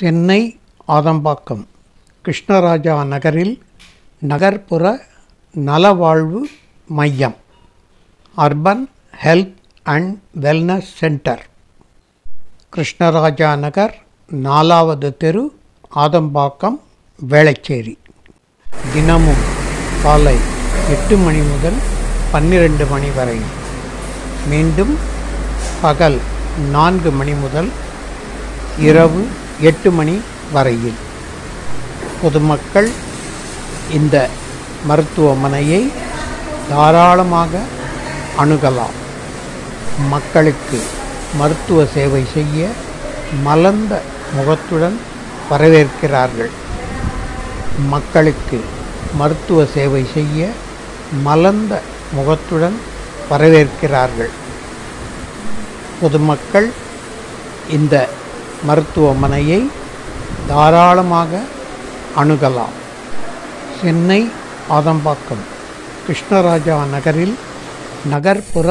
சென்னை ஆதம்பாக்கம் கிருஷ்ணராஜா நகரில் நகர்ப்புற நலவாழ்வு மையம் urban health and wellness centre Krishnaraja Nagar நாலாவது தெரு ஆதம்பாக்கம் வேளச்சேரி தினமும் காலை எட்டு மணி முதல் பன்னிரண்டு மணி வரை மீண்டும் பகல் நான்கு மணி முதல் இரவு எட்டு மணி வரையில் பொதுமக்கள் இந்த மருத்துவமனையை தாராளமாக அணுகலாம் மக்களுக்கு மருத்துவ சேவை செய்ய மலர்ந்த முகத்துடன் வரவேற்கிறார்கள் மக்களுக்கு மருத்துவ சேவை செய்ய மலர்ந்த முகத்துடன் வரவேற்கிறார்கள் பொதுமக்கள் இந்த மருத்துவமனையை தாராளமாக அணுகலாம் சென்னை ஆதம்பாக்கம் கிருஷ்ணராஜா நகரில் நகர்ப்புற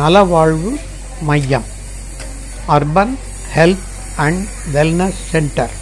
நலவாழ்வு மையம் urban health and wellness centre